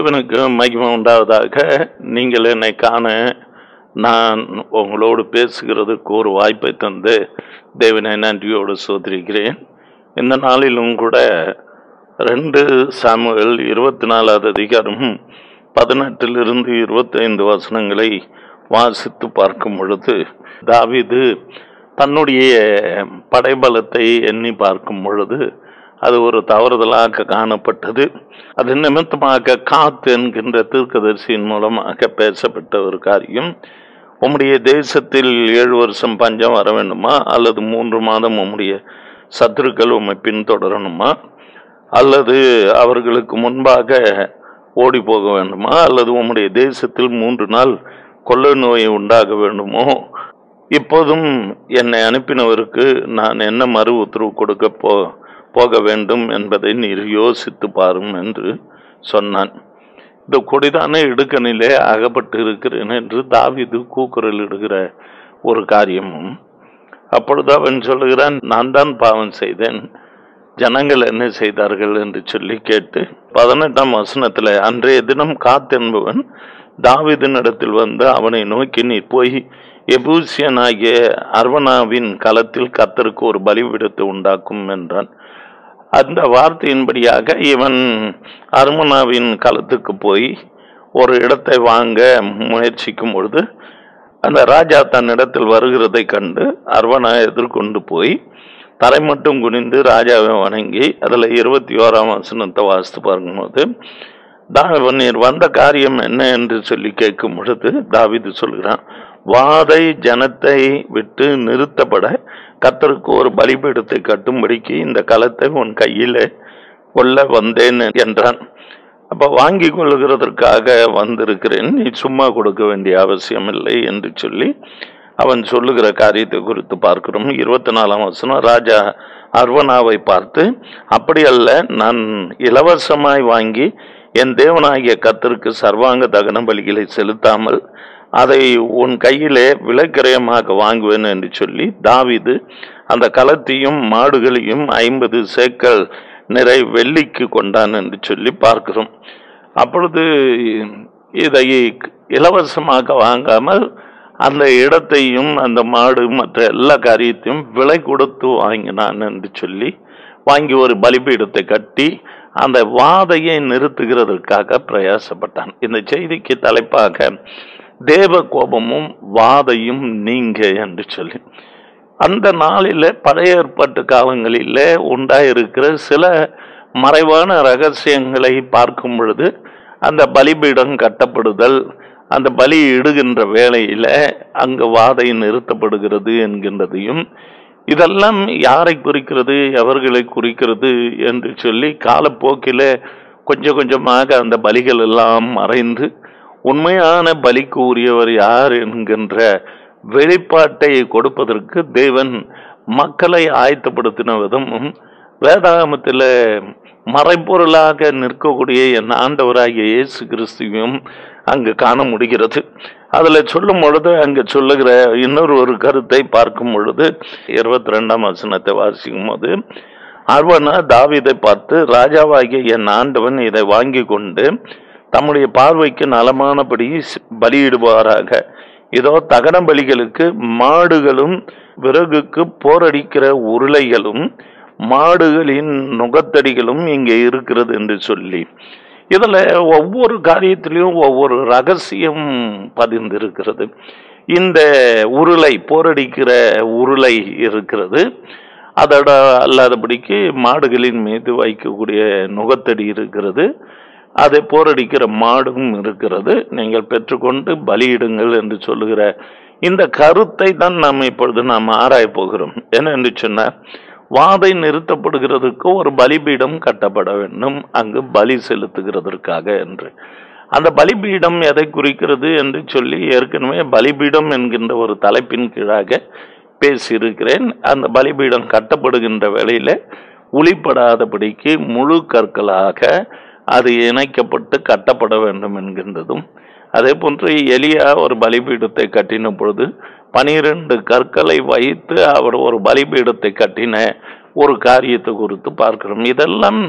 தேவனுக்கு மகிமை உண்டாவதாக நீங்கள் என்னை காண நான் உங்களோடு பேசுகிறதுக்கு ஒரு வாய்ப்பை தந்து தேவனை நன்றியோடு சோதரிக்கிறேன் இந்த நாளிலும் கூட ரெண்டு சாமுவேல் இருபத்தி நாலாவது அதிகாரம் பதினெட்டிலிருந்து இருபத்தைந்து வசனங்களை வாசித்து பார்க்கும் பொழுது தாவீது தன்னுடைய படைபலத்தை எண்ணி பார்க்கும் பொழுது அது ஒரு தவறுதலாக காணப்பட்டது அது நிமித்தமாக காத்து என்கின்ற தீர்க்கதரிசியின் மூலமாக பேசப்பட்ட ஒரு காரியம் உம்முடைய தேசத்தில் ஏழு வருஷம் பஞ்சம் வர வேண்டுமா அல்லது மூன்று மாதம் உம்முடைய சத்துருக்கள் உம்மை பின்தொடரணுமா அல்லது அவர்களுக்கு முன்பாக ஓடி போக வேண்டுமா அல்லது உம்முடைய தேசத்தில் மூன்று நாள் கொள்ளை நோய் உண்டாக வேண்டுமோ இப்போதும் என்னை அனுப்பினவருக்கு நான் என்ன மறு உத்தரவு கொடுக்க போ போக வேண்டும் என்பதை நீர் யோசித்து பாரும் என்று சொன்னான் இந்த கொடிதானே இடுக்கணிலே அகப்பட்டு இருக்கிறேன் என்று தாவிது கூக்குரல் இடுகிற ஒரு காரியமும் அப்பொழுது அவன் சொல்லுகிறான் நான் தான் பாவம் செய்தேன் ஜனங்கள் என்ன செய்தார்கள் என்று சொல்லி கேட்டு பதினெட்டாம் வசனத்தில் அன்றைய தினம் காத்தென்பவன் தாவிதனிடத்தில் வந்து அவனை நோக்கி நீ போய் எபூசியனாகிய அர்வனாவின் களத்தில் கத்தருக்கு ஒரு பலிவிடத்தை உண்டாக்கும் என்றான் அந்த வார்த்தையின்படியாக இவன் அருமனாவின் களத்துக்கு போய் ஒரு இடத்தை வாங்க முயற்சிக்கும் பொழுது அந்த ராஜா தன்னிடத்தில் வருகிறதை கண்டு அர்வனா எதிர்கொண்டு போய் தரை மட்டும் குனிந்து ராஜாவை வணங்கி அதில் இருபத்தி ஓராம் வசனத்தை வாசித்து பார்க்கும்போது தாவனீர் வந்த காரியம் என்ன என்று சொல்லி கேட்கும் பொழுது தாவிது சொல்கிறான் வாதை ஜனத்தை விட்டு நிறுத்தப்பட கத்தருக்கு ஒரு பலிபீடத்தை கட்டும்படிக்கு இந்த களத்தை உன் கையில் கொள்ள வந்தேன் என்றான் அப்ப வாங்கி கொள்ளுகிறதற்காக வந்திருக்கிறேன் நீ சும்மா கொடுக்க வேண்டிய அவசியம் இல்லை என்று சொல்லி அவன் சொல்லுகிற காரியத்தை குறித்து பார்க்கிறோம் இருபத்தி நாலாம் வசனம் ராஜா அர்வனாவை பார்த்து அப்படி அல்ல நான் இலவசமாய் வாங்கி என் தேவனாகிய கத்தருக்கு சர்வாங்க தகன பலிகளை செலுத்தாமல் அதை உன் கையிலே விலைக்கிரயமாக வாங்குவேன் என்று சொல்லி தாவிது அந்த களத்தையும் மாடுகளையும் ஐம்பது சேக்கல் நிறை வெள்ளிக்கு கொண்டான் என்று சொல்லி பார்க்கிறோம் அப்பொழுது இதை இலவசமாக வாங்காமல் அந்த இடத்தையும் அந்த மாடு மற்ற எல்லா காரியத்தையும் விலை கொடுத்து வாங்கினான் என்று சொல்லி வாங்கி ஒரு பலிபீடத்தை கட்டி அந்த வாதையை நிறுத்துகிறதற்காக பிரயாசப்பட்டான் இந்த செய்திக்கு தலைப்பாக தேவ கோபமும் வாதையும் நீங்க என்று சொல்லி அந்த நாளில் பழைய ஏற்பாட்டு காலங்களில் உண்டாயிருக்கிற சில மறைவான ரகசியங்களை பார்க்கும் பொழுது அந்த பலிபீடம் கட்டப்படுதல் அந்த பலி இடுகின்ற வேளையில அங்கு வாதை நிறுத்தப்படுகிறது என்கின்றதையும் இதெல்லாம் யாரை குறிக்கிறது எவர்களை குறிக்கிறது என்று சொல்லி காலப்போக்கில் கொஞ்சம் கொஞ்சமாக அந்த பலிகள் எல்லாம் மறைந்து உண்மையான பலிக்கு உரியவர் யார் என்கின்ற வெளிப்பாட்டை கொடுப்பதற்கு தேவன் மக்களை ஆயத்தப்படுத்தின விதமும் வேதாகமத்தில் மறைப்பொருளாக நிற்கக்கூடிய என் ஆண்டவராகிய இயேசு கிறிஸ்துவையும் அங்கு காண முடிகிறது அதில் சொல்லும் பொழுது அங்கு சொல்லுகிற இன்னொரு ஒரு கருத்தை பார்க்கும் பொழுது இருபத்தி ரெண்டாம் வசனத்தை வாசிக்கும் போது அர்வனா தாவிதை பார்த்து ராஜாவாகிய என் ஆண்டவன் இதை வாங்கி கொண்டு தம்முடைய பார்வைக்கு நலமானபடி பலியிடுவாராக இதோ தகன பலிகளுக்கு மாடுகளும் விறகுக்கு போரடிக்கிற உருளைகளும் மாடுகளின் நுகத்தடிகளும் இங்கே இருக்கிறது என்று சொல்லி இதில் ஒவ்வொரு காரியத்திலையும் ஒவ்வொரு ரகசியம் பதிந்திருக்கிறது இந்த உருளை போரடிக்கிற உருளை இருக்கிறது அதோட அல்லாதபடிக்கு மாடுகளின் மீது வைக்கக்கூடிய நுகத்தடி இருக்கிறது அதை போரடிக்கிற மாடும் இருக்கிறது நீங்கள் பெற்றுக்கொண்டு பலியிடுங்கள் என்று சொல்லுகிற இந்த கருத்தை தான் நாம் இப்பொழுது நாம் ஆராய போகிறோம் என்ன என்று சொன்னால் வாதை நிறுத்தப்படுகிறதுக்கு ஒரு பலிபீடம் கட்டப்பட வேண்டும் அங்கு பலி செலுத்துகிறதற்காக என்று அந்த பலிபீடம் எதை குறிக்கிறது என்று சொல்லி ஏற்கனவே பலிபீடம் என்கின்ற ஒரு தலைப்பின் கீழாக பேசியிருக்கிறேன் அந்த பலிபீடம் கட்டப்படுகின்ற வேளையில உளிப்படாதபடிக்கு முழு கற்களாக அது இணைக்கப்பட்டு கட்டப்பட வேண்டும் என்கின்றதும் அதே போன்று எலியா ஒரு பலிபீடத்தை கட்டின பொழுது பனிரெண்டு கற்களை வைத்து அவர் ஒரு பலிபீடத்தை கட்டின ஒரு காரியத்தை குறித்து பார்க்கிறோம் இதெல்லாம்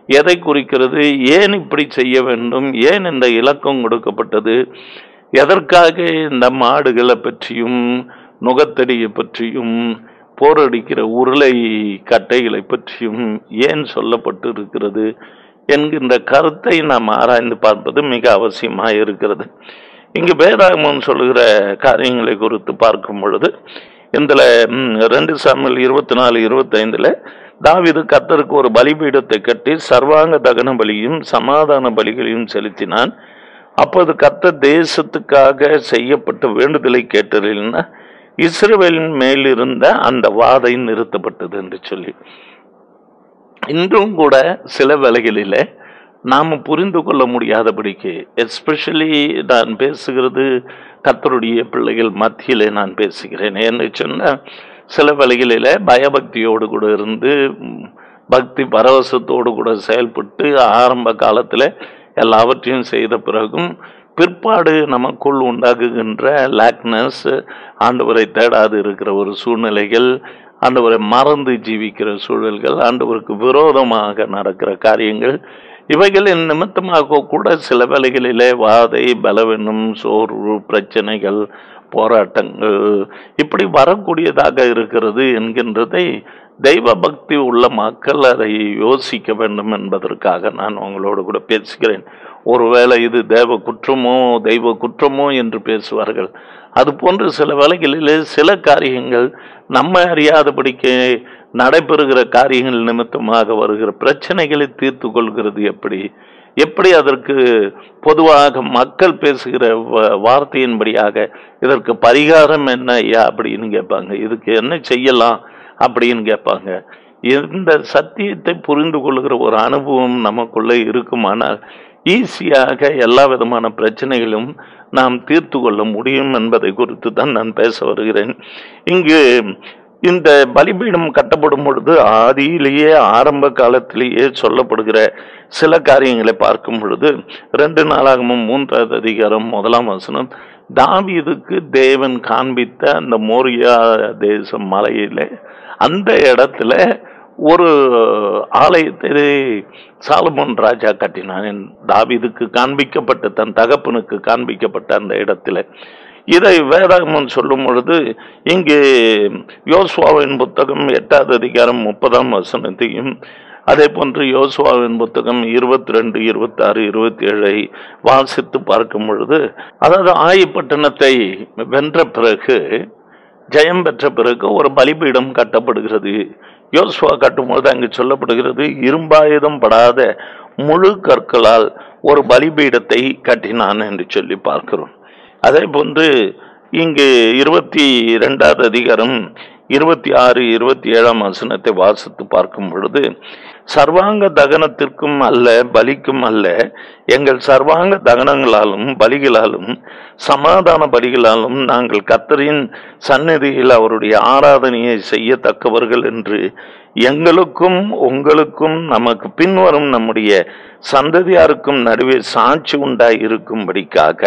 எதை குறிக்கிறது ஏன் இப்படி செய்ய வேண்டும் ஏன் இந்த இலக்கம் கொடுக்கப்பட்டது எதற்காக இந்த மாடுகளை பற்றியும் நுகத்தடியை பற்றியும் போரடிக்கிற உருளை கட்டைகளை பற்றியும் ஏன் சொல்லப்பட்டு இருக்கிறது என்கின்ற கருத்தை நாம் ஆராய்ந்து பார்ப்பது மிக அவசியமாக இருக்கிறது இங்கு வேதாகமம் சொல்லுகிற காரியங்களை குறித்து பார்க்கும் பொழுது இதில் ரெண்டு சாமியில் இருபத்தி நாலு இருபத்தைந்தில் தாவிது கத்தருக்கு ஒரு பலிபீடத்தை கட்டி சர்வாங்க தகன பலியும் சமாதான பலிகளையும் செலுத்தினான் அப்போது கத்த தேசத்துக்காக செய்யப்பட்ட வேண்டுதலை கேட்டதில்னா இஸ்ரேலின் மேலிருந்த அந்த வாதை நிறுத்தப்பட்டது என்று சொல்லி இன்றும் கூட சில வேலைகளில் நாம் புரிந்து கொள்ள முடியாதபடிக்கு எஸ்பெஷலி நான் பேசுகிறது கத்தருடைய பிள்ளைகள் மத்தியிலே நான் பேசுகிறேன் என்று சொன்னால் சில வேலைகளில் பயபக்தியோடு கூட இருந்து பக்தி பரவசத்தோடு கூட செயல்பட்டு ஆரம்ப காலத்தில் எல்லாவற்றையும் செய்த பிறகும் பிற்பாடு நமக்குள் உண்டாகுகின்ற லேக்னஸ் ஆண்டவரை தேடாது இருக்கிற ஒரு சூழ்நிலைகள் ஆண்டவரை மறந்து ஜீவிக்கிற சூழல்கள் ஆண்டவருக்கு விரோதமாக நடக்கிற காரியங்கள் இவைகளின் நிமித்தமாக கூட சில வேளைகளிலே வாதை பலவீனம் சோர்வு பிரச்சனைகள் போராட்டங்கள் இப்படி வரக்கூடியதாக இருக்கிறது என்கின்றதை தெய்வ பக்தி உள்ள மக்கள் அதை யோசிக்க வேண்டும் என்பதற்காக நான் உங்களோடு கூட பேசுகிறேன் ஒருவேளை இது தேவ குற்றமோ தெய்வ குற்றமோ என்று பேசுவார்கள் அது போன்று சில வேளைகளிலே சில காரியங்கள் நம்ம அறியாதபடிக்கு நடைபெறுகிற காரியங்கள் நிமித்தமாக வருகிற பிரச்சனைகளை தீர்த்து கொள்கிறது எப்படி எப்படி அதற்கு பொதுவாக மக்கள் பேசுகிற வார்த்தையின்படியாக இதற்கு பரிகாரம் என்ன ஐயா அப்படின்னு கேட்பாங்க இதுக்கு என்ன செய்யலாம் அப்படின்னு கேட்பாங்க இந்த சத்தியத்தை புரிந்து கொள்கிற ஒரு அனுபவம் நமக்குள்ளே இருக்குமானால் ஈஸியாக எல்லா விதமான பிரச்சனைகளும் நாம் தீர்த்து கொள்ள முடியும் என்பதை குறித்து தான் நான் பேச வருகிறேன் இங்கு இந்த பலிபீடம் கட்டப்படும் பொழுது ஆதியிலேயே ஆரம்ப காலத்திலேயே சொல்லப்படுகிற சில காரியங்களை பார்க்கும் பொழுது ரெண்டு நாளாகமும் மூன்றாவது அதிகாரம் முதலாம் வசனம் தாவீதுக்கு தேவன் காண்பித்த அந்த மோரியா தேசம் மலையில அந்த இடத்துல ஒரு ஆலயத்தை சாலமோன் ராஜா கட்டினான் தாவீதுக்கு காண்பிக்கப்பட்ட தன் தகப்பனுக்கு காண்பிக்கப்பட்ட அந்த இடத்துல இதை வேதாகமன் சொல்லும் பொழுது இங்கு யோசுவாவின் புத்தகம் எட்டாவது அதிகாரம் முப்பதாம் வசனத்தையும் அதே போன்று யோசுவாவின் புத்தகம் இருபத்தி ரெண்டு இருபத்தி ஆறு இருபத்தி ஏழை வாசித்து பார்க்கும் பொழுது அதாவது ஆயப்பட்டினத்தை வென்ற பிறகு ஜெயம் பெற்ற பிறகு ஒரு பலிபீடம் கட்டப்படுகிறது யோசுவா கட்டும்பொழுது அங்கு சொல்லப்படுகிறது இரும்பாயுதம் படாத முழு கற்களால் ஒரு பலிபீடத்தை கட்டினான் என்று சொல்லி பார்க்கிறோம் அதே போன்று இங்கு இருபத்தி இரண்டாவது அதிகாரம் இருபத்தி ஆறு இருபத்தி ஏழாம் வசனத்தை வாசித்து பார்க்கும் பொழுது சர்வாங்க தகனத்திற்கும் அல்ல பலிக்கும் அல்ல எங்கள் சர்வாங்க தகனங்களாலும் பலிகளாலும் சமாதான பலிகளாலும் நாங்கள் கத்தரின் சந்நிதியில் அவருடைய ஆராதனையை செய்யத்தக்கவர்கள் என்று எங்களுக்கும் உங்களுக்கும் நமக்கு பின்வரும் நம்முடைய சந்ததியாருக்கும் நடுவே சாட்சி உண்டாய் இருக்கும்படிக்காக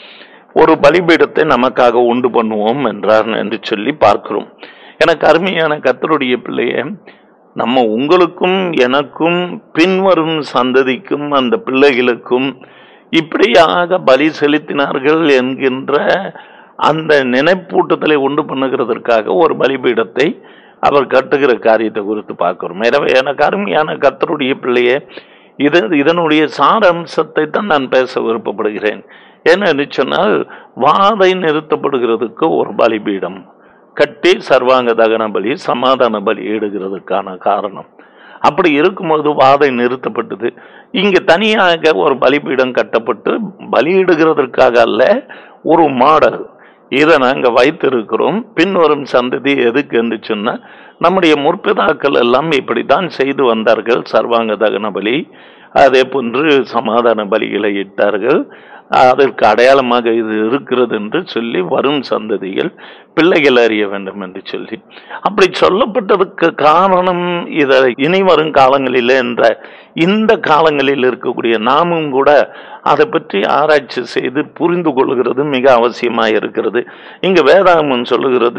ஒரு பலிபீடத்தை நமக்காக உண்டு பண்ணுவோம் என்றார் என்று சொல்லி பார்க்கிறோம் எனக்கு அருமையான கத்தருடைய பிள்ளைய நம்ம உங்களுக்கும் எனக்கும் பின்வரும் சந்ததிக்கும் அந்த பிள்ளைகளுக்கும் இப்படியாக பலி செலுத்தினார்கள் என்கின்ற அந்த நினைப்பூட்டத்தில் உண்டு பண்ணுகிறதற்காக ஒரு பலிபீடத்தை அவர் கட்டுகிற காரியத்தை குறித்து பார்க்கிறோம் எனவே எனக்கு அருமையான கத்தருடைய பிள்ளையே இது இதனுடைய சாரம்சத்தை தான் நான் பேச விருப்பப்படுகிறேன் என்னன்னு சொன்னால் வாதை நிறுத்தப்படுகிறதுக்கு ஒரு பலிபீடம் கட்டி சர்வாங்க தகன பலி சமாதான பலி இடுகிறதுக்கான காரணம் அப்படி இருக்கும்போது வாதை நிறுத்தப்பட்டது இங்கு தனியாக ஒரு பலிபீடம் கட்டப்பட்டு பலியிடுகிறதற்காக அல்ல ஒரு மாடல் இதை நாங்கள் வைத்திருக்கிறோம் பின்வரும் சந்ததி எதுக்கு என்று சொன்னால் நம்முடைய முற்பிதாக்கள் எல்லாம் இப்படித்தான் செய்து வந்தார்கள் சர்வாங்க தகன பலி அதே போன்று சமாதான பலிகளை இட்டார்கள் அதற்கு அடையாளமாக இது இருக்கிறது என்று சொல்லி வரும் சந்ததிகள் பிள்ளைகள் அறிய வேண்டும் என்று சொல்லி அப்படி சொல்லப்பட்டதுக்கு காரணம் இதை இனி வரும் காலங்களில் என்ற இந்த காலங்களில் இருக்கக்கூடிய நாமும் கூட அதை பற்றி ஆராய்ச்சி செய்து புரிந்து கொள்கிறது மிக அவசியமாக இருக்கிறது இங்கு வேதாகமன் சொல்லுகிறது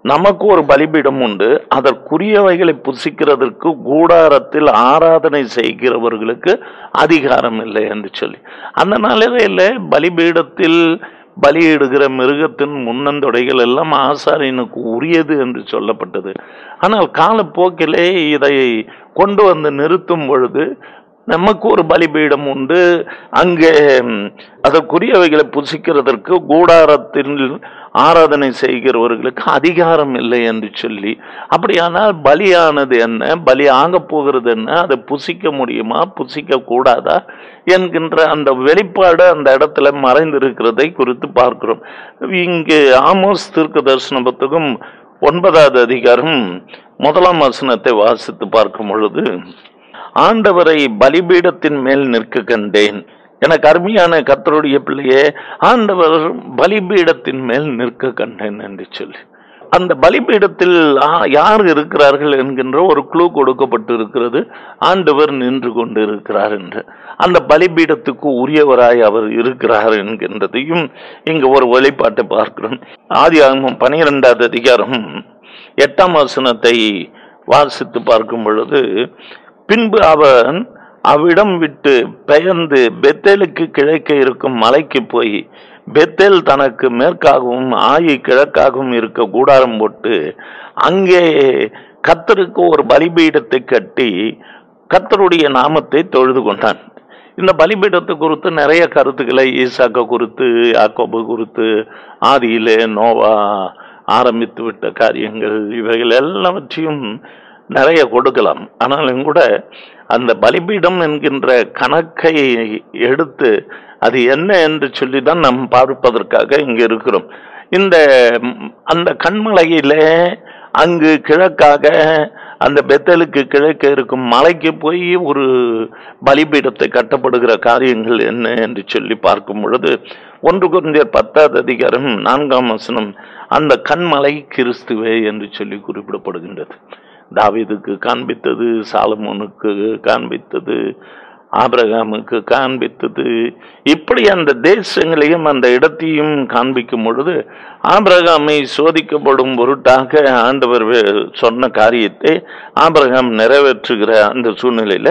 நமக்கு ஒரு பலிபீடம் உண்டு அதற்குரியவைகளை புசிக்கிறதற்கு கூடாரத்தில் ஆராதனை செய்கிறவர்களுக்கு அதிகாரம் இல்லை என்று சொல்லி அந்த நாளில் பலிபீடத்தில் பலியிடுகிற மிருகத்தின் முன்னந்தொடைகள் எல்லாம் ஆசாரியனுக்கு உரியது என்று சொல்லப்பட்டது ஆனால் காலப்போக்கிலே இதை கொண்டு வந்து நிறுத்தும் பொழுது நமக்கு ஒரு பலிபீடம் உண்டு அங்கே ம், அதற்குரியவைகளை புசிக்கிறதற்கு கூடாரத்தில் ஆராதனை செய்கிறவர்களுக்கு அதிகாரம் இல்லை என்று சொல்லி அப்படியானால் பலியானது என்ன பலி ஆகப் போகிறது என்ன அதை புசிக்க முடியுமா புசிக்க கூடாதா என்கின்ற அந்த வெளிப்பாடு அந்த இடத்துல மறைந்திருக்கிறதை குறித்து பார்க்கிறோம் இங்கு ஆமோஸ் தீர்க்க தரிசன புத்தகம் ஒன்பதாவது அதிகாரம் முதலாம் வசனத்தை வாசித்து பார்க்கும் பொழுது ஆண்டவரை பலிபீடத்தின் மேல் நிற்க கண்டேன் எனக்கு அருமையான கர்த்தருடைய பிள்ளையே ஆண்டவர் பலிபீடத்தின் மேல் நிற்க கண்டேன் என்று சொல்லி அந்த பலிபீடத்தில் ஆ- யார் இருக்கிறார்கள் என்கின்ற ஒரு குழு கொடுக்கப்பட்டு இருக்கிறது ஆண்டவர் நின்று கொண்டு இருக்கிறார் என்று அந்த பலிபீடத்துக்கு உரியவராய் அவர் இருக்கிறார் என்கின்றதையும் இங்கு ஒரு வெளிப்பாட்டை பார்க்கிறோம் ஆதி ஆகமம் பனிரெண்டாவது அதிகாரம் எட்டாம் வசனத்தை வாசித்து பார்க்கும் பொழுது பின்பு அவன் அவ்விடம் விட்டு பெயர்ந்து பெத்தேலுக்கு கிழக்கே இருக்கும் மலைக்கு போய் பெத்தேல் தனக்கு மேற்காகவும் ஆயி கிழக்காகவும் இருக்க கூடாரம் போட்டு அங்கே கத்தருக்கு ஒரு பலிபீடத்தை கட்டி கத்தருடைய நாமத்தை தொழுது கொண்டான் இந்த பலிபீடத்தை குறித்து நிறைய கருத்துக்களை ஈசாக்க குறித்து யாக்கோபு குறித்து ஆதியிலே நோவா ஆரம்பித்து விட்ட காரியங்கள் இவைகள் எல்லாவற்றையும் நிறைய கொடுக்கலாம் ஆனாலும் கூட அந்த பலிபீடம் என்கின்ற கணக்கை எடுத்து அது என்ன என்று சொல்லி தான் நாம் பார்ப்பதற்காக இங்கு இருக்கிறோம் இந்த ம், அந்த கண்மலையிலே அங்கு கிழக்காக அந்த பெத்தலுக்கு கிழக்கே இருக்கும் மலைக்கு போய் ஒரு பலிபீடத்தை கட்டப்படுகிற காரியங்கள் என்ன என்று சொல்லி பார்க்கும் பொழுது ஒன்று குருந்தியர் பத்தாவது அதிகாரம் நான்காம் வசனம் அந்த கண்மலை கிறிஸ்துவே என்று சொல்லி குறிப்பிடப்படுகின்றது தாவீதுக்கு காண்பித்தது சாலமோனுக்கு காண்பித்தது ஆபிரகாமுக்கு காண்பித்தது இப்படி அந்த தேசங்களையும் அந்த இடத்தையும் காண்பிக்கும் பொழுது ஆபிரகாமை சோதிக்கப்படும் பொருட்டாக ஆண்டவர் வே- சொன்ன காரியத்தை ஆபிரகாம் நிறைவேற்றுகிற அந்த சூழ்நிலையில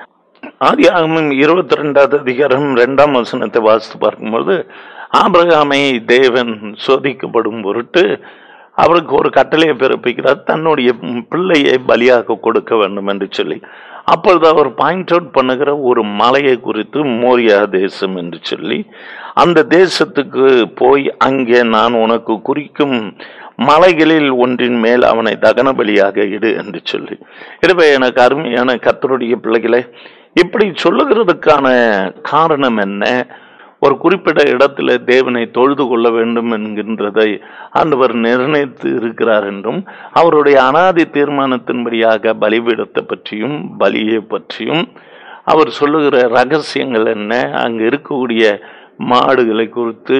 ஆதியாகமம் இருபத்தி ரெண்டாவது அதிகாரம் ரெண்டாம் வசனத்தை வாசித்து பார்க்கும்போது ஆபிரகாமை தேவன் சோதிக்கப்படும் பொருட்டு அவருக்கு ஒரு கட்டளையை பிறப்பிக்கிறார் தன்னுடைய பிள்ளையை பலியாக கொடுக்க வேண்டும் என்று சொல்லி அப்பொழுது அவர் பாயிண்ட் அவுட் பண்ணுகிற ஒரு மலையை குறித்து மோரியா தேசம் என்று சொல்லி அந்த தேசத்துக்கு போய் அங்கே நான் உனக்கு குறிக்கும் மலைகளில் ஒன்றின் மேல் அவனை தகன பலியாக இடு என்று சொல்லி எனவே எனக்கு அருமையான கர்த்தருடைய பிள்ளைகளை இப்படி சொல்லுகிறதுக்கான காரணம் என்ன ஒரு குறிப்பிட்ட இடத்துல தேவனை தொழுது கொள்ள வேண்டும் என்கின்றதை ஆண்டவர் நிர்ணயித்து இருக்கிறார் என்றும் அவருடைய அனாதி தீர்மானத்தின்படியாக பலிபீடத்தை பற்றியும் பலியை பற்றியும் அவர் சொல்லுகிற ரகசியங்கள் என்ன அங்கு இருக்கக்கூடிய மாடுகளை குறித்து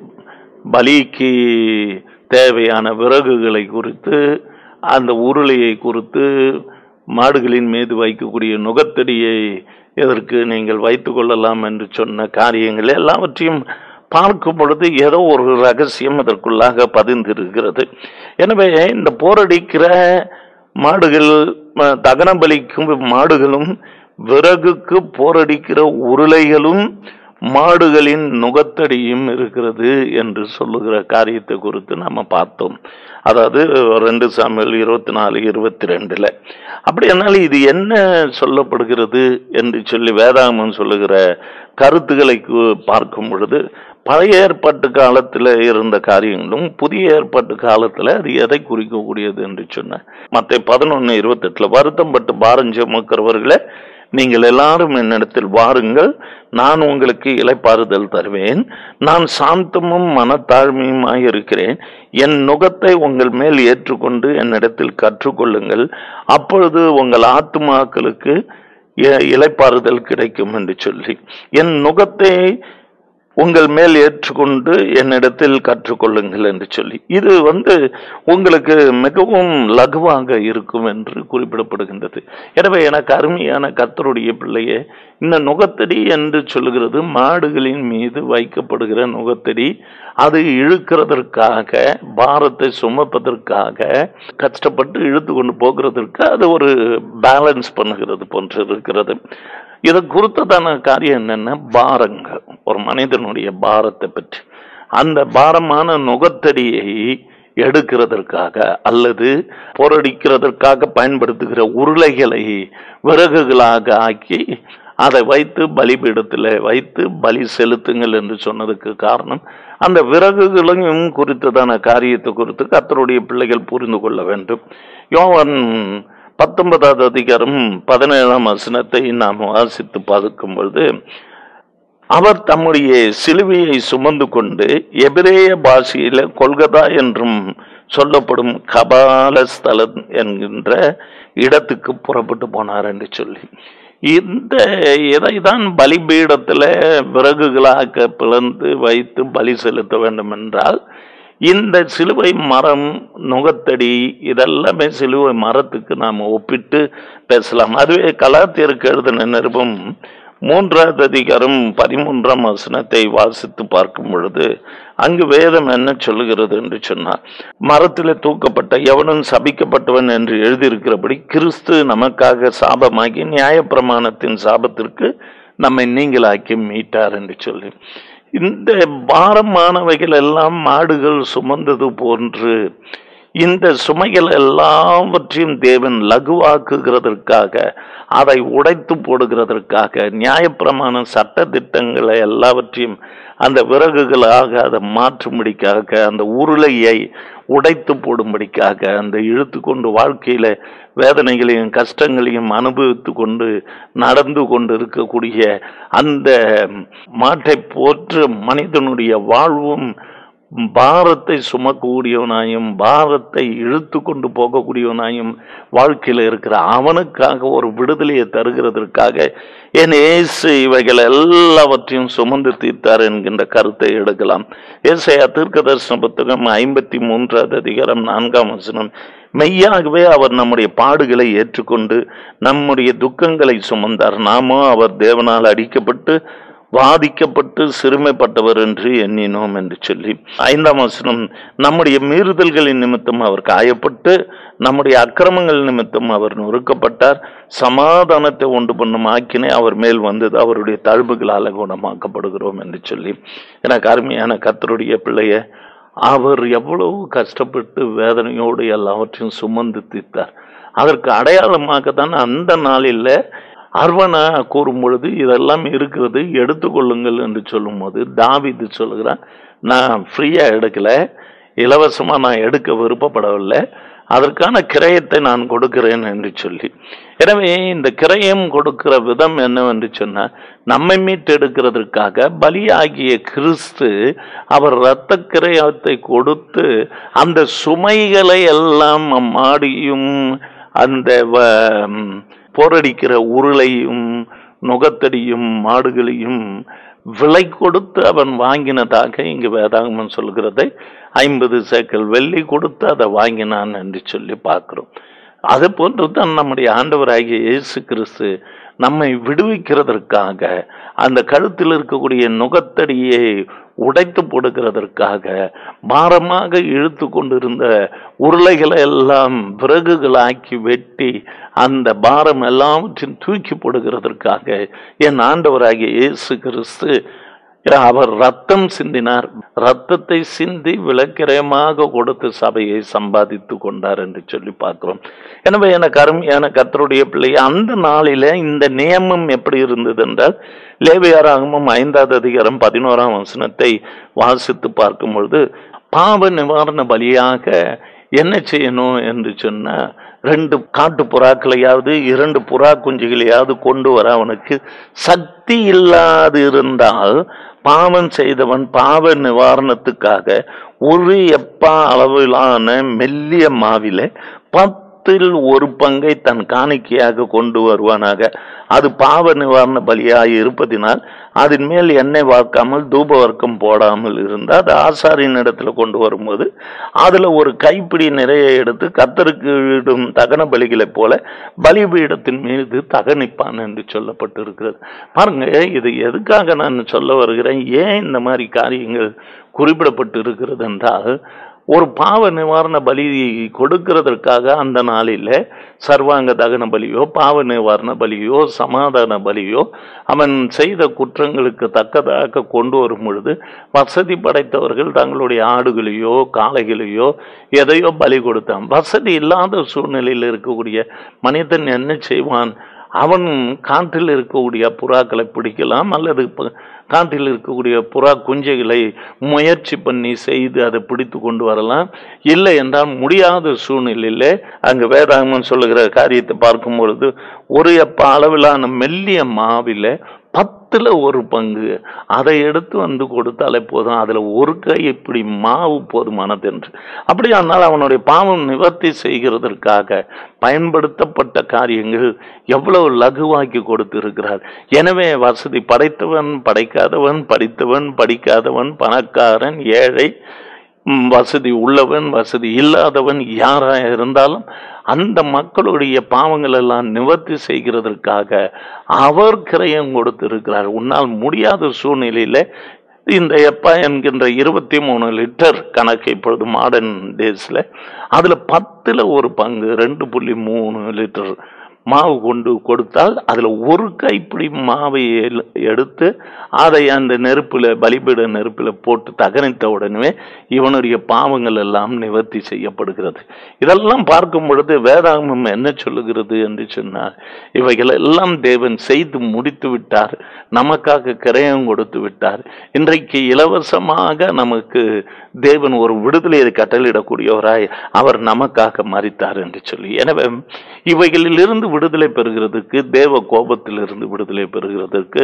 பலிக்கு தேவையான விறகுகளை குறித்து அந்த உருளையை குறித்து மாடுகளின் மீது வைக்கக்கூடிய நுகத்தடியை எதற்கு நீங்கள் வைத்துக் கொள்ளலாம் என்று சொன்ன காரியங்கள் எல்லாவற்றையும் பார்க்கும் பொழுது ஏதோ ஒரு ரகசியம் அதற்குள்ளாக பதிந்திருக்கிறது எனவே இந்த போரடிக்கிற மாடுகள் ம- தகன பலிக்கும் மாடுகளும் விறகுக்கு போரடிக்கிற உருளைகளும் மாடுகளின் நுகத்தடியும் இருக்கிறது என்று சொல்லுகிற காரியத்தை குறித்து நம்ம பார்த்தோம் அதாவது ரெண்டு சாமியல் இருபத்தி நாலு இருபத்தி ரெண்டுல அப்படியானால் இது என்ன சொல்லப்படுகிறது என்று சொல்லி வேதாகமம் சொல்லுகிற கருத்துக்களை கு- பார்க்கும் பொழுது பழைய ஏற்பாட்டு காலத்தில் இருந்த காரியங்களும் புதிய ஏற்பாட்டு காலத்தில் அது எதை குறிக்கக்கூடியது என்று சொன்ன மற்ற பதினொன்று இருபத்தெட்டுல வருத்தம் பட்டு பாரம் சுமக்கிறவர்களே நீங்கள் எல்லாரும் என்னிடத்தில் வாருங்கள் நான் உங்களுக்கு இளைப்பாறுதல் தருவேன் நான் சாந்தமும் மனத்தாழ்மையுமாய் இருக்கிறேன் என் நுகத்தை உங்கள் மேல் ஏற்றுக்கொண்டு என்னிடத்தில் கற்றுக்கொள்ளுங்கள் அப்பொழுது உங்கள் ஆத்துமாக்களுக்கு இ- இளைப்பாறுதல் கிடைக்கும் என்று சொல்லி என் நுகத்தை உங்கள் மேல் ஏற்றுக்கொண்டு என்னிடத்தில் கற்றுக்கொள்ளுங்கள் என்று சொல்லி இது வந்து உங்களுக்கு மிகவும் லகுவாக இருக்கும் என்று குறிப்பிடப்படுகின்றது எனவே எனக்கு அருமையான கர்த்தருடைய பிள்ளையே இந்த நுகத்தடி என்று சொல்லுகிறது மாடுகளின் மீது வைக்கப்படுகிற நுகத்தடி அது இழுக்கிறதற்காக பாரத்தை சுமப்பதற்காக கஷ்டப்பட்டு இழுத்து கொண்டு போகிறதற்கு அது ஒரு பேலன்ஸ் பண்ணுகிறது போன்று இருக்கிறது இதை குறித்ததான காரியம் என்னன்னா பாரங்கள் ஒரு மனிதனுடைய பாரத்தை பற்றி அந்த பாரமான நுகத்தடியை எடுக்கிறதற்காக அல்லது போரடிக்கிறதற்காக பயன்படுத்துகிற உருளைகளை விறகுகளாக ஆக்கி அதை வைத்து பலிபீடத்தில் வைத்து பலி செலுத்துங்கள் என்று சொன்னதுக்கு காரணம் அந்த விறகுகளையும் குறித்ததான காரியத்தை குறித்து கர்த்தருடைய பிள்ளைகள் புரிந்து கொள்ள வேண்டும் யோவான் பத்தொன்பதாவது அதிகாரம் பதினேழாம் வசனத்தை நாம் வாசித்து பார்க்கும் பொழுது அவர் தம்முடைய சிலுவையை சுமந்து கொண்டு எபிரேய பாஷையில கொல்கதா என்றும் சொல்லப்படும் கபால ஸ்தலம் என்கின்ற இடத்துக்கு புறப்பட்டு போனார் என்று சொல்லி இந்த இதைதான் பலிபீடத்தில் விறகுகளாக பிளந்து வைத்து பலி செலுத்த வேண்டும் என்றால் இந்த சிலுவை மரம் நுகத்தடி இதெல்லாமே சிலுவை மரத்துக்கு நாம் ஒப்பிட்டு பேசலாம் அதுவே கலாத்தியருக்கு எழுதின நிருபம் மூன்றாவது அதிகாரம் பதிமூன்றாம் வசனத்தை வாசித்து பார்க்கும் பொழுது அங்கு வேதம் என்ன சொல்லுகிறது என்று சொன்னார் மரத்தில் தூக்கப்பட்ட எவனும் சபிக்கப்பட்டவன் என்று எழுதியிருக்கிறபடி கிறிஸ்து நமக்காக சாபமாகி நியாயப்பிரமாணத்தின் சாபத்திற்கு நம்மை நீங்களாக்கி மீட்டார் என்று சொல்லி இந்த பாரமானவைகள் எல்லாம் மாடுகள் சுமந்தது போன்று இந்த சுமைகள் எல்லாவற்றையும் தேவன் லகுவாக்குகிறதற்காக அதை உடைத்து போடுகிறதற்காக நியாயப்பிரமாண சட்ட திட்டங்களை எல்லாவற்றையும் அந்த விறகுகளாக அதை மாற்றும்படிக்காக அந்த உருளையை உடைத்து போடும்படிக்காக அந்த இழுத்து கொண்டு வாழ்க்கையில வேதனைகளையும் கஷ்டங்களையும் அனுபவித்து கொண்டு நடந்து கொண்டு இருக்கக்கூடிய அந்த மாட்டை போற்று மனிதனுடைய வாழ்வும் பாரத்தை சுமக்கக்கூடியவனாயும் பாரத்தை இழுத்து கொண்டு போகக்கூடியவனாயும் வாழ்க்கையில் இருக்கிற அவனுக்காக ஒரு விடுதலையை தருகிறதற்காக என் ஏசு இவைகள் எல்லாவற்றையும் சுமந்து தீர்த்தார் என்கின்ற கருத்தை எடுக்கலாம் ஏசையா தீர்க்க தரிசன புத்தகம் ஐம்பத்தி மூன்றாவது அதிகாரம் நான்காம் வசனம் மெய்யாகவே அவர் நம்முடைய பாடுகளை ஏற்றுக்கொண்டு நம்முடைய துக்கங்களை சுமந்தார் நாமோ அவர் தேவனால் அடிக்கப்பட்டு வாதிக்கப்பட்டு சிறுமைப்பட்டவர் என்று எண்ணினோம் என்று சொல்லி ஐந்தாம் வசனம் நம்முடைய மீறுதல்களின் நிமித்தம் அவர் காயப்பட்டு நம்முடைய அக்கிரமங்கள் நிமித்தம் அவர் நொறுக்கப்பட்டார் சமாதானத்தை உண்டு பண்ணும் ஆக்கினை அவர் மேல் வந்தது அவருடைய தழும்புகளால் குணமாக்கப்படுகிறோம் என்று சொல்லி எனக்கு அருமையான கத்தருடைய பிள்ளைய அவர் எவ்வளவு கஷ்டப்பட்டு வேதனையோடு எல்லாவற்றையும் சுமந்து தீர்த்தார் அதற்கு அடையாளமாக தான் அந்த நாளில் அர்வனா கூறும் பொழுது இதெல்லாம் இருக்கிறது எடுத்துக்கொள்ளுங்கள் என்று சொல்லும்போது தாவிது சொல்லுகிறான் நான் ஃப்ரீயா எடுக்கல இலவசமா நான் எடுக்க விருப்பப்படவில்லை அதற்கான கிரயத்தை நான் கொடுக்கிறேன் என்று சொல்லி எனவே இந்த கிரயம் கொடுக்கிற விதம் என்னவென்று சொன்னால் நம்மை மீட்டெடுக்கிறதற்காக பலியாகிய கிறிஸ்து அவர் இரத்த கிரயத்தை கொடுத்து அந்த சுமைகளை எல்லாம் மாடியும் அந்த போரடிக்கிற உருளையும் நுகத்தடியும் மாடுகளையும் விலை கொடுத்து அவன் வாங்கினதாக இங்கு வேதாகமன் சொல்கிறதை ஐம்பது சேக்கல் வெள்ளி கொடுத்து அதை வாங்கினான் என்று சொல்லி பார்க்கிறோம் அது போன்று தான் நம்முடைய ஆண்டவராகிய இயேசு கிறிஸ்து நம்மை விடுவிக்கிறதற்காக அந்த கழுத்தில் இருக்கக்கூடிய நுகத்தடியை உடைத்து போடுகிறதற்காக பாரமாக இழுத்து கொண்டிருந்த உருளைகளை எல்லாம் விறகுகளாக்கி வெட்டி அந்த பாரம் எல்லாவற்றையும் தூக்கி போடுகிறதற்காக என் ஆண்டவராகிய இயேசு கிறிஸ்து அவர் ரத்தம் சிந்தினார் ரத்தத்தை சிந்தி விளக்கிரயமாக கொடுத்து சபையை சம்பாதித்து கொண்டார் என்று சொல்லி பார்க்கிறோம் எனவே எனக்கு அருமையான கத்தருடைய பிள்ளை அந்த நாளில இந்த நியமம் எப்படி இருந்தது என்றால் லேவியாராகமும் ஐந்தாவது அதிகாரம் பதினோராம் வசனத்தை வாசித்து பார்க்கும் பொழுது பாவ நிவாரண பலியாக என்ன செய்யணும் என்று சொன்னா ரெண்டு காட்டு புறாக்களையாவது இரண்டு புறா குஞ்சுகளையாவது கொண்டு வர அவனுக்கு சக்தி இல்லாது இருந்தால் பாவம் செய்தவன் பாவ நிவாரணத்துக்காக ஒரு எப்பா அளவிலான மெல்லிய மாவில பத்து பத்தில் ஒரு பங்கை தன் காணிக்கையாக கொண்டு வருவானாக அது பாவ நிவாரண பலியாய் இருப்பதினால் அதன் மேல் எண்ணெய் வார்க்காமல் தூப வர்க்கம் போடாமல் இருந்தால் அது ஆசாரியின் இடத்துல கொண்டு வரும்போது அதுல ஒரு கைப்பிடி நிறைய எடுத்து கத்தருக்கு இடும் தகன பலிகளைப் போல பலிபீடத்தின் மீது தகனிப்பான் என்று சொல்லப்பட்டிருக்கிறது பாருங்க இது எதுக்காக நான் சொல்ல வருகிறேன் ஏன் இந்த மாதிரி காரியங்கள் குறிப்பிடப்பட்டு இருக்கிறது என்றால் ஒரு பாவ நிவாரண பலி கொடுக்கிறதற்காக அந்த நாளில் சர்வாங்க தகன பலியோ பாவ நிவாரண பலியோ சமாதான பலியோ அவன் செய்த குற்றங்களுக்கு தக்கதாக கொண்டு வரும் பொழுது வசதி படைத்தவர்கள் தங்களுடைய ஆடுகளையோ காளைகளையோ எதையோ பலி கொடுத்தான் வசதி இல்லாத சூழ்நிலையில் இருக்கக்கூடிய மனிதன் என்ன செய்வான் அவன் காட்டில் இருக்கக்கூடிய புறாக்களை பிடிக்கலாம் அல்லது ப- காட்டில் இருக்கக்கூடிய புறா குஞ்சைகளை முயற்சி பண்ணி செய்து அதை பிடித்து கொண்டு வரலாம் இல்லை என்றால் முடியாத சூழ்நிலையில் அங்கு வேதாகமன் சொல்லுகிற காரியத்தை பார்க்கும் பொழுது ஒரு எப்ப அளவிலான மெல்லிய மாவில பத்துல ஒரு பங்கு அதை எடுத்து வந்து கொடுத்தாலே போதும் அதுல ஒரு கை இப்படி மாவு போதுமானதென்று அப்படியானால் அவனுடைய பாவம் நிவர்த்தி செய்கிறதற்காக பயன்படுத்தப்பட்ட காரியங்கள் எவ்வளவு லகுவாக்கி கொடுத்து இருக்கிறார் எனவே வசதி படைத்தவன் படைக்காதவன் படித்தவன் படிக்காதவன் பணக்காரன் ஏழை ம், வசதி உள்ளவன் வசதி இல்லாதவன் யாராக இருந்தாலும் அந்த மக்களுடைய பாவங்கள் எல்லாம் நிவர்த்தி செய்கிறதற்காக அவர் கிரயம் கொடுத்திருக்கிறார் உன்னால் முடியாத சூழ்நிலையில இந்த எப்பா என்கின்ற இருபத்தி மூணு லிட்டர் கணக்கு இப்பொழுது மாடர்ன் டேஸ்ல அதுல பத்துல ஒரு பங்கு ரெண்டு புள்ளி மூணு லிட்டர் மாவு கொண்டு கொடுத்தால் அதுல ஒரு கைப்பிடி மாவை எல்- எடுத்து அதை அந்த நெருப்புல பலிபீட நெருப்புல போட்டு தகனித்த உடனே இவனுடைய பாவங்கள் எல்லாம் நிவர்த்தி செய்யப்படுகிறது இதெல்லாம் பார்க்கும் பொழுது வேதாகமம் என்ன சொல்லுகிறது என்று சொன்னார் இவைகள் எல்லாம் தேவன் செய்து முடித்து விட்டார் நமக்காக கிரயம் கொடுத்து விட்டார் இன்றைக்கு இலவசமாக நமக்கு தேவன் ஒரு விடுதலையை கட்டளிடக்கூடியவராய் அவர் நமக்காக மறித்தார் என்று சொல்லி எனவே இவைகளிலிருந்து விடுதலை பெறுகிறதுக்கு தேவ கோபத்திலிருந்து விடுதலை பெறுகிறதற்கு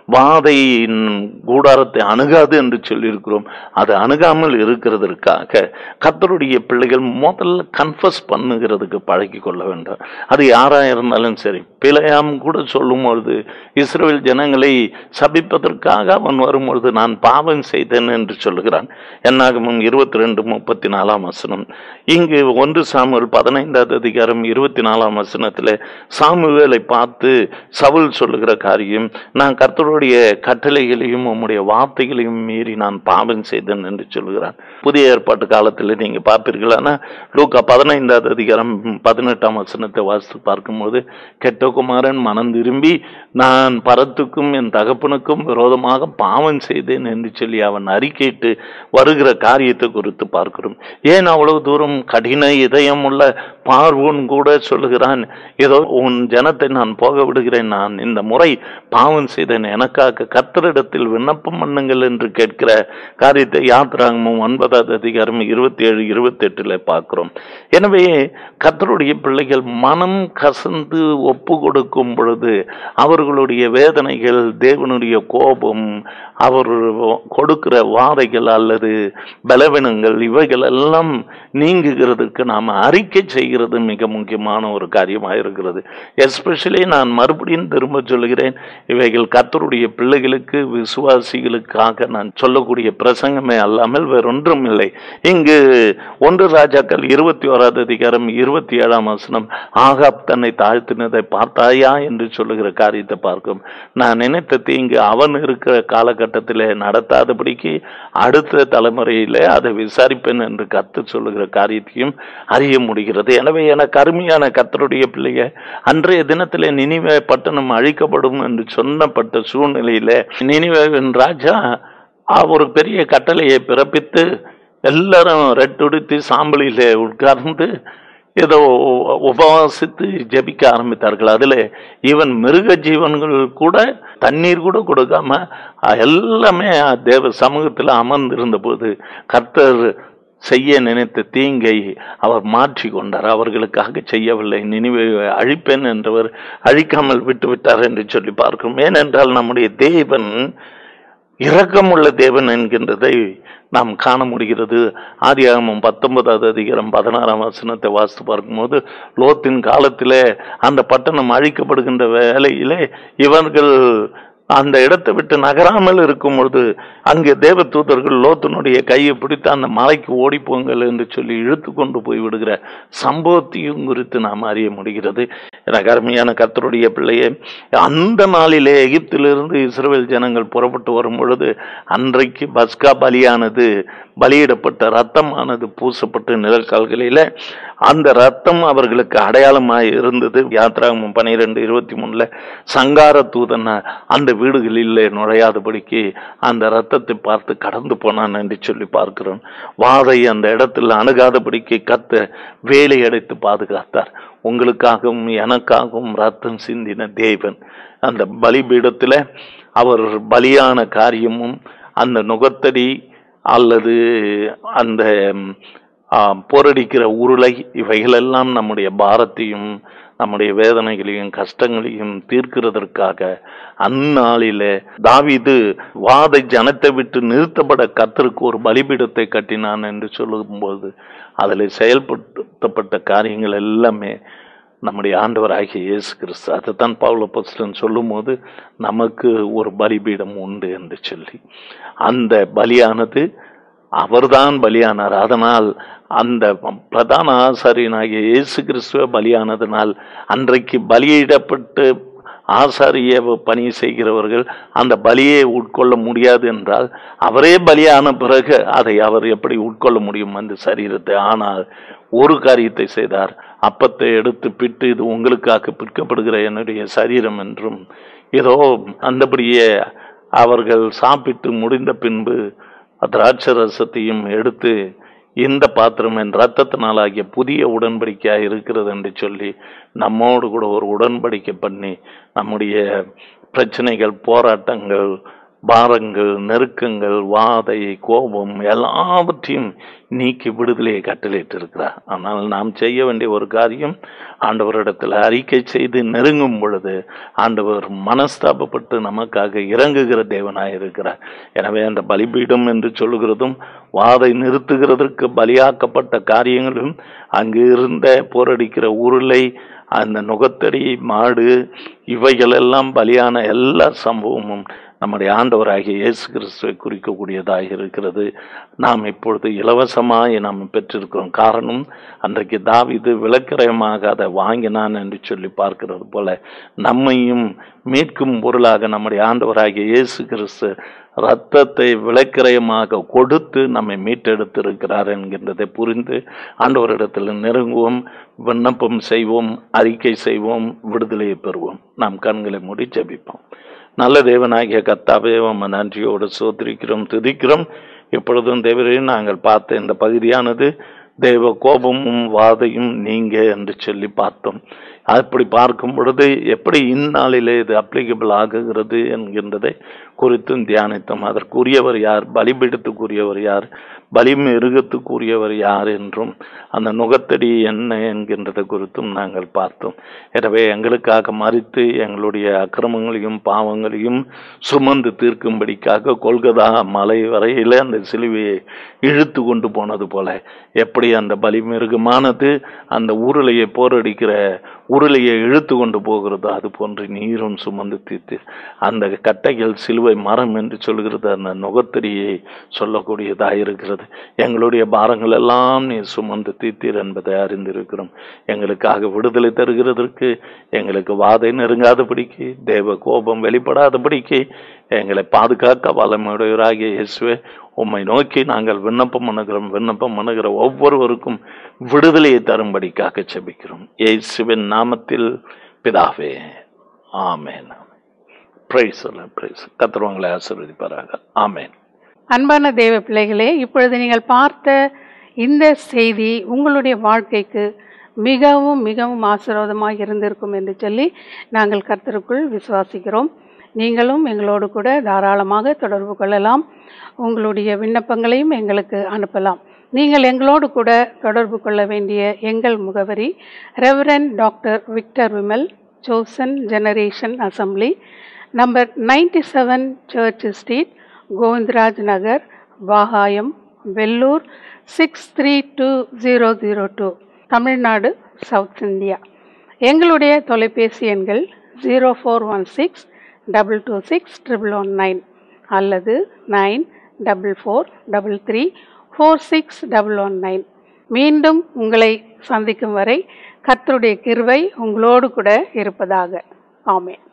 வாதையின் கூடாரத்தை அணுகாது என்று சொல்லியிருக்கிறோம் அது அணுகாமல் இருக்கிறதற்காக கர்த்தருடைய பிள்ளைகள் முதல்ல கன்ஃபஸ் பண்ணுகிறதுக்கு பழகி கொள்ள வேண்டும் அது யாரா இருந்தாலும் சரி பிழையாம் கூட சொல்லும் பொழுது இஸ்ரவேல் ஜனங்களை சபிப்பதற்காக அவன் வரும்பொழுது நான் பாவம் செய்தேன் என்று சொல்லுகிறான் என்னாகமும் இருபத்தி ரெண்டு முப்பத்தி நாலாம் வசனம் இங்கு ஒன்று சாமுவேல் பதினைந்தாவது அதிகாரம் இருபத்தி நாலாம் வசனத்தில் சாமுவேலை பார்த்து சவுல் சொல்லுகிற காரியம் நான் கர்த்தருடைய கட்டளைகளையும் உம்முடைய வார்த்தைகளையும் மீறி நான் பாவம் செய்தேன் என்று சொல்லுகிறான் புதிய ஏற்பாட்டு காலத்தில் நீங்க பார்ப்பீர்களானா லூக்கா பதினைந்தாவது அதிகாரம் பதினெட்டாம் வசனத்தை வாசித்து பார்க்கும்போது கெட்ட குமாரன் மனம் திரும்பி நான் பரத்துக்கும் என் தகப்பனுக்கும் விரோதமாக பாவம் செய்தேன் என்று சொல்லி அவன் அறிக்கையிட்டு வருகிற காரியத்தை குறித்து பார்க்கிறோம் ஏன் அவ்வளவு தூரம் கடின இதயம் உள்ள பார்வோன் கூட சொல்லுகிறான் ஏதோ உன் ஜனத்தை நான் போக விடுகிறேன் நான் இந்த முறை பாவம் செய்தேன் எனக்காக கர்த்தரிடத்தில் விண்ணப்பம் பண்ணுங்கள் என்று கேட்கிற காரியத்தை யாத்திராங்கமும் ஒன்பதாவது அதிகாரம் இருபத்தி ஏழு இருபத்தி எட்டுல பார்க்கிறோம் எனவே கர்த்தருடைய பிள்ளைகள் மனம் கசந்து ஒப்பு கொடுக்கும் பொழுது அவர்களுடைய வேதனைகள் தேவனுடைய கோபம் அவர் கொடுக்கிற வாதைகள் அல்லது பலவீனங்கள் இவைகள் எல்லாம் நீங்குகிறதுக்கு நாம் அறிக்கை செய்கிறது மிக முக்கியமான ஒரு காரியமாக இருக்கிறது எஸ்பெஷலி நான் மறுபடியும் திரும்ப சொல்கிறேன் இவைகள் கர்த்தருடைய பிள்ளைகளுக்கு விசுவாசிகளுக்காக நான் சொல்லக்கூடிய பிரசங்கமே அல்லாமல் வேறொன்றும் இல்லை இங்கு ஒன்று ராஜாக்கள் இருபத்தி ஓராவது அதிகாரம் இருபத்தி ஏழாம் வசனம் ஆகாப் தன்னை தாழ்த்தினதை பார்த்தாயா என்று சொல்லுகிற காரியத்தை பார்க்கும் நான் நினைத்த தீங்கு அவன் இருக்கிற காலகட்டத்தில் நடத்தாதபடிக்கு அடுத்த தலைமுறையிலே அதை விசாரிப்பேன் என்று கத்து சொல்லுகிற காரியத்தையும் அறிய முடிகிறது எனவே எனக்கு அருமையான கர்த்தருடைய பிள்ளைய அன்றைய தினத்திலே நினைவே பட்டணம் அழிக்கப்படும் என்று சொன்னப்பட்ட சூழ்நிலையில நினைவேவின் ராஜா அவர் ஒரு பெரிய கட்டளையை பிறப்பித்து எல்லாரும் ரெட்டுடுத்தி சாம்பலிலே உட்கார்ந்து ஏதோ உபவாசித்து ஜெபிக்க ஆரம்பித்தார்கள் அதுல ஈவன் மிருக ஜீவன்கள் கூட தண்ணீர் கூட கொடுக்காம அஹ், எல்லாமே தேவ சமூகத்தில் அமர்ந்திருந்த போது கர்த்தர் செய்ய நினைத்த தீங்கை அவர் மாற்றி கொண்டார் அவர்களுக்காக செய்யவில்லை நினைவை அழிப்பேன் என்றவர் அழிக்காமல் விட்டு விட்டார் என்று சொல்லி பார்க்கிறோம் ஏனென்றால் நம்முடைய தேவன் இரக்கமுள்ள தேவன் என்கின்றதை நாம் காண முடிகிறது ஆதியாகமம் பத்தொன்பதாவது அதிகாரம் பதினாறாம் வசனத்தை வாசித்து பார்க்கும்போது லோத்தின் காலத்திலே அந்த பட்டணம் அழிக்கப்படுகின்ற வேளையிலே இவர்கள் அந்த இடத்தை விட்டு நகராமல் இருக்கும் பொழுது அங்கே தேவ தூதர்கள் லோத்தனுடைய கையை பிடித்து அந்த மலைக்கு ஓடி போங்கள் என்று சொல்லி இழுத்து கொண்டு போய் விடுகிற சம்பவத்தையும் குறித்து நாம் அறிய முடிகிறது எனக்கு அருமையான கர்த்தருடைய பிள்ளையே அந்த நாளிலே எகிப்திலிருந்து இஸ்ரவேல் ஜனங்கள் புறப்பட்டு வரும் பொழுது அன்றைக்கு பஸ்கா பலியானது பலியிடப்பட்ட ரத்தமானது பூசப்பட்டு நிழற்கால்களில அந்த ரத்தம் அவர்களுக்கு அடையாளமாய் இருந்தது யாத்ராகமம் பனிரெண்டு இருபத்தி மூணுல சங்கார தூதன் அந்த வீடுகளில் நுழையாதபடிக்கு அந்த ரத்தத்தை பார்த்து கடந்து போனான் என்று சொல்லி பார்க்கிறோம் வாதை அந்த இடத்துல அணுகாதபடிக்கு கத்த வேலை அடைத்து பாதுகாத்தார் உங்களுக்காகவும் எனக்காகவும் ரத்தம் சிந்தின தேவன் அந்த பலிபீடத்தில் அவர் பலியான காரியமும் அந்த நுகத்தடி அல்லது அந்த ம், ஆ, போரடிக்கிற உருளை இவைகளெல்லாம் நம்முடைய பாரத்தையும் நம்முடைய வேதனைகளையும் கஷ்டங்களையும் தீர்க்கிறதற்காக அந்நாளிலே தாவீது வாதை ஜனத்தை விட்டு நிறுத்தப்பட கர்த்தருக்கு ஒரு பலிபீடத்தை கட்டினான் என்று சொல்லும்போது அதில் செயல்படுத்தப்பட்ட காரியங்கள் எல்லாமே நம்முடைய ஆண்டவராகிய இயேசு கிறிஸ்து அதைத்தான் பவுல பஸ்டன் சொல்லும்போது நமக்கு ஒரு பலிபீடம் உண்டு என்று சொல்லி அந்த பலியானது அவர்தான் பலியானார் அதனால் அந்த பிரதான ஆசாரியனாகிய இயேசு கிறிஸ்துவ பலியானதனால் அன்றைக்கு பலியிடப்பட்டு ஆசாரிய பணி செய்கிறவர்கள் அந்த பலியை உட்கொள்ள முடியாது என்றால் அவரே பலியான பிறகு அதை அவர் எப்படி உட்கொள்ள முடியும் அந்த சரீரத்தை ஆனால் ஒரு காரியத்தை செய்தார் அப்பத்தை எடுத்து பிட்டு இது உங்களுக்காக பிற்கப்படுகிற என்னுடைய சரீரம் என்றும் ஏதோ அந்தபடியே அவர்கள் சாப்பிட்டு முடிந்த பின்பு திராட்சை ரசத்தையும் எடுத்து இந்த பாத்திரம் என் ரத்தத்தினாலாகிய புதிய உடன்படிக்கையாக இருக்கிறது என்று சொல்லி நம்மோடு கூட ஒரு உடன்படிக்கை பண்ணி நம்முடைய பிரச்சனைகள் போராட்டங்கள் பாரங்கள் நெருக்கங்கள் வாதை கோபம் எல்லாவற்றையும் நீக்கி விடுதலையை கட்டளையிட்டு இருக்கிறார் ஆனால் நாம் செய்ய வேண்டிய ஒரு காரியம் ஆண்டவரிடத்தில் அறிக்கை செய்து நெருங்கும் பொழுது ஆண்டவர் மனஸ்தாபப்பட்டு நமக்காக இறங்குகிற தேவனாய் இருக்கிறார் எனவே அந்த பலிபீடம் என்று சொல்லுகிறதும் வாதை நிறுத்துகிறதற்கு பலியாக்கப்பட்ட காரியங்களும் அங்கு இருந்த போரடிக்கிற உருளை அந்த நுகத்தடி மாடு இவைகளெல்லாம் பலியான எல்லா சம்பவமும் நம்முடைய ஆண்டவராகிய இயேசு கிறிஸ்துவை குறிக்கக்கூடியதாக இருக்கிறது நாம் இப்பொழுது இலவசமாய் நாம் பெற்றிருக்கிறோம் காரணம் அன்றைக்கு தாவீது விளக்கிரயமாக அதை வாங்கினான் என்று சொல்லி பார்க்கிறது போல நம்மையும் மீட்கும் பொருளாக நம்முடைய ஆண்டவராகிய இயேசு கிறிஸ்து ரத்தத்தை விளக்கிரயமாக கொடுத்து நம்மை மீட்டெடுத்திருக்கிறார் என்கின்றதை புரிந்து ஆண்டவரிடத்தில் நெருங்குவோம் விண்ணப்பம் செய்வோம் அறிக்கை செய்வோம் விடுதலையை பெறுவோம் நாம் கண்களை மூடி ஜெபிப்போம் நல்ல தேவனாகிய கர்த்தாவே உம்மை நன்றியோடு சோத்திரிக்கிறோம் துதிக்கிறோம் இப்பொழுதும் தேவரே நாங்கள் பார்த்த இந்த பகுதியானது தேவ கோபமும் வாதையும் நீங்க என்று சொல்லி பார்த்தோம் அப்படி பார்க்கும் பொழுது எப்படி இந்நாளிலே இது அப்ளிகபிள் ஆகுகிறது என்கின்றதை குறித்தும் தியானித்தோம் அதற்குரியவர் யார் பலிபீடத்துக்குரியவர் யார் பலி மிருகத்துக்குரியவர் யார் என்றும் அந்த நுகத்தடி என்ன என்கின்றதை குறித்தும் நாங்கள் பார்த்தோம் எனவே எங்களுக்காக மறித்து எங்களுடைய அக்கிரமங்களையும் பாவங்களையும் சுமந்து தீர்க்கும்படிக்காக கொல்கதா மலை வரையில அந்த சிலுவையை இழுத்து கொண்டு போனது போல எப்படி அந்த பலி மிருகமானது அந்த உருளையை போரடிக்கிற உருளையை இழுத்து கொண்டு போகிறதோ அது போன்று நீரும் சுமந்து தீர்த்து அந்த கட்டைகள் சிலுவை மரம் என்று சொல்கிறது அந்த நுகத்தடியை சொல்லக்கூடியதாக இருக்கிறது எங்களுடைய பாரங்கள் எல்லாம் நீர் சுமந்து தீர்த்தீர் என்பதை அறிந்திருக்கிறோம் எங்களுக்காக விடுதலை தருகிறதற்கு எங்களுக்கு வாதை நெருங்காதபடிக்கு தேவ கோபம் வெளிப்படாதபடிக்கு எங்களை பாதுகாக்க வல்லமையுடையவராகிய இயேசுவே உம்மை நோக்கி நாங்கள் விண்ணப்பம் பண்ணுகிறோம் விண்ணப்பம் பண்ணுகிற ஒவ்வொருவருக்கும் விடுதலையை தரும்படிக்காக செபிக்கிறோம் இயேசுவின் நாமத்தில் பிதாவே ஆமேன் பிரைஸ் பிரைஸ் கத்துறவங்களை ஆசீர்வதிப்பாராக ஆமேன் அன்பான தேவ பிள்ளைகளே இப்பொழுது நீங்கள் பார்த்த இந்த செய்தி உங்களுடைய வாழ்க்கைக்கு மிகவும் மிகவும் ஆசீர்வாதமாக இருந்திருக்கும் என்று சொல்லி நாங்கள் கர்த்தருக்குள் விசுவாசிக்கிறோம் நீங்களும் எங்களோடு கூட தாராளமாக தொடர்பு கொள்ளலாம் உங்களுடைய விண்ணப்பங்களையும் எங்களுக்கு அனுப்பலாம் நீங்கள் எங்களோடு கூட தொடர்பு கொள்ள வேண்டிய எங்கள் முகவரி ரெவரன் டாக்டர் விக்டர் விமல் ஜோசன் generation assembly number ninety seven church street Govindaraj Nagar வாகாயம் Vellore six three two zero zero two Tamil Nadu south India எங்களுடைய தொலைபேசி எண்கள் zero four one six double two six triple one nine அல்லது nine double four double three four six double one nine மீண்டும் உங்களை சந்திக்கும் வரை கர்த்தருடைய கிருபை உங்களோடு கூட இருப்பதாக ஆமென்